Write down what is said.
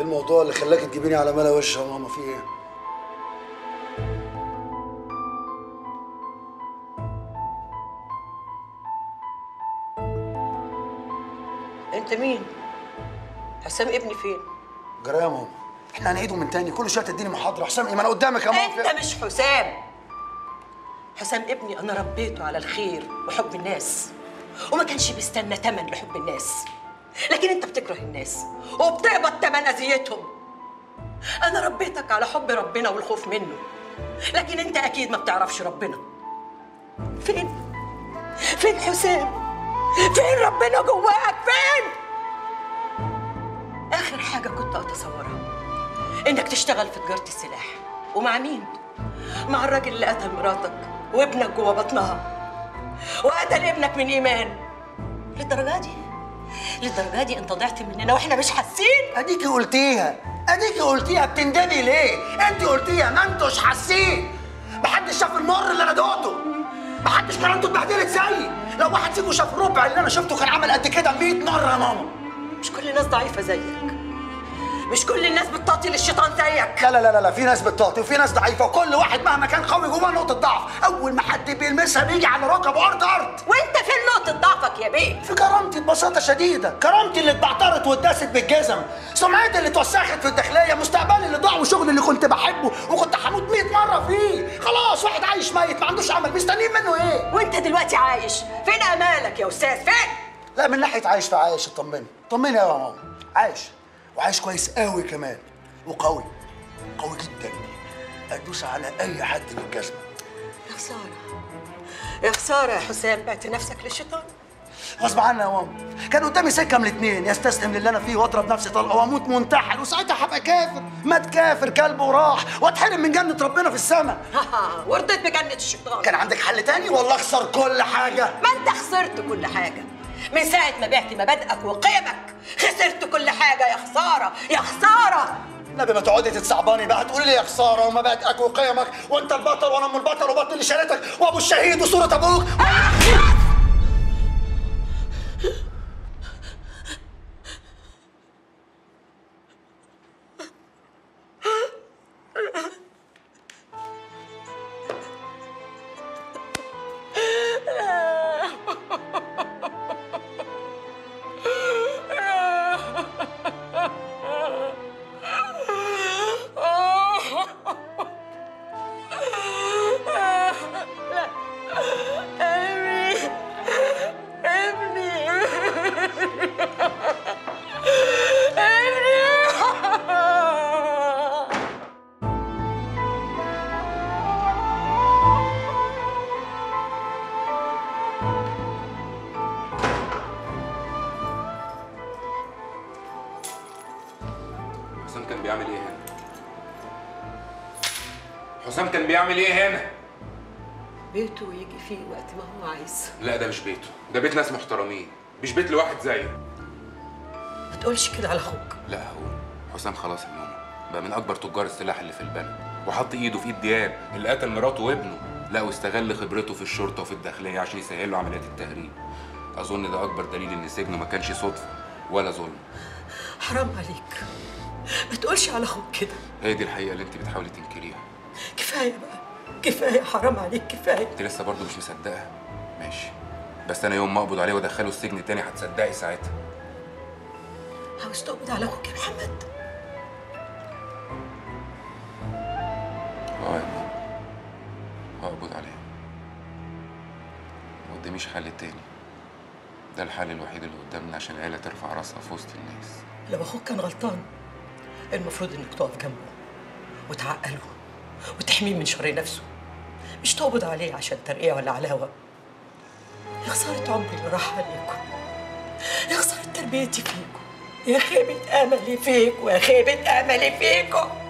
ايه الموضوع اللي خلاك تجيبيني على ملا وش يا ماما في ايه انت مين حسام ابني فين جرى يا ماما احنا هنعيده من تاني كل شويه تديني محاضره حسام ايه ما انا قدامك يا ماما انت مش حسام حسام ابني انا ربيته على الخير وحب الناس وما كانش بيستنى تمن لحب الناس لكن انت بتكره الناس وبتقبض تمن اذيتهم انا ربيتك على حب ربنا والخوف منه لكن انت اكيد ما بتعرفش ربنا فين فين حسام فين ربنا جواك فين اخر حاجه كنت اتصورها انك تشتغل في تجاره السلاح ومع مين مع الراجل اللي قتل مراتك وابنك جوه بطنها وقتل ابنك من ايمان للدرجه دي للدرجه دي انت ضعت مننا واحنا مش حاسين اديكي قلتيها اديكي قلتيها بتندمي ليه انت قلتيها ما انتوش حاسين محدش شاف المر اللي انا دقته محدش كان عنده اتبهدلت زيي لو واحد فيكم شاف الربع اللي انا شفته كان عمل قد كده 100 مره يا ماما مش كل الناس ضعيفه زيك مش كل الناس بتطاطي للشيطان زيك لا لا لا لا في ناس بتطاطي وفي ناس ضعيفه وكل واحد مهما كان قوي جواه نقطه ضعف اول ما حد بيلمسها بيجي على ركبه ارض ارض وانت فين نقطه ضعفك يا بيه في كرامتي ببساطه شديده كرامتي اللي اتبعترت واتداست بالجزم سمعتي اللي اتوسخت في الداخليه مستقبلي اللي ضاع وشغلي اللي كنت بحبه وكنت هموت 100 مره فيه خلاص واحد عايش ميت ما عندوش عمل مستنيين منه ايه وانت دلوقتي عايش فين امالك يا استاذ فين لا من ناحيه عايش فعايش اطمني طمني يا ماما عايش وعايش كويس قوي كمان وقوي قوي جدا ادوس على اي حد بالجزمه يا خساره يا خساره يا حسام بعت نفسك للشيطان غصب عني يا ماما كان قدامي سكه من الاثنين يا استسلم للي انا فيه واضرب نفسي طلقه واموت منتحر وساعتها هبقى كافر مات كافر كلب وراح واتحرم من جنه ربنا في السماء ورضيت بجنه الشيطان كان عندك حل تاني والله اخسر كل حاجه ما انت خسرت كل حاجه من ساعه ما بعت مبادئك وقيمك خسرت كل حاجه يا خساره يا خساره النبي ما تقعدي تتصعباني بقى تقولي لي يا خساره ومبادئك وقيمك وانت البطل وانا ام البطل وبطل اللي شالتك وابو الشهيد وصوره ابوك حسام كان بيعمل ايه هنا؟ حسام كان بيعمل ايه هنا؟ بيته ويجي فيه وقت ما هو عايز لا ده مش بيته، ده بيت ناس محترمين، مش بيت لواحد زيه. ما تقولش كده على اخوك لا هو حسام خلاص يا ماما بقى من اكبر تجار السلاح اللي في البلد وحط ايده في ايد دياب اللي قتل مراته وابنه لا واستغل خبرته في الشرطه وفي الداخليه عشان يسهل له عمليات التهريب اظن ده اكبر دليل ان سجنه ما كانش صدفه ولا ظلم حرام عليك ما تقولش على اخوك كده هي دي الحقيقه اللي انت بتحاولي تنكريها كفايه بقى كفايه حرام عليك كفايه انت لسه برضه مش مصدقه ماشي بس انا يوم ما اقبض عليه وادخله السجن تاني هتصدقي ساعتها عاوز تقبض على اخوك يا محمد اه يا ماما هقبض عليه ما قداميش حل تاني ده الحل الوحيد اللي قدامنا عشان العيله ترفع راسها في وسط الناس لو اخوك كان غلطان المفروض انك تقف جنبه وتعقله وتحميه من شر نفسه مش تقبض عليه عشان ترقية ولا علاوة يا خسارة عمري اللي راح عليكم يا خسارة تربيتي فيكم يا خيبة أملي فيك ويا خيبة أملي فيكم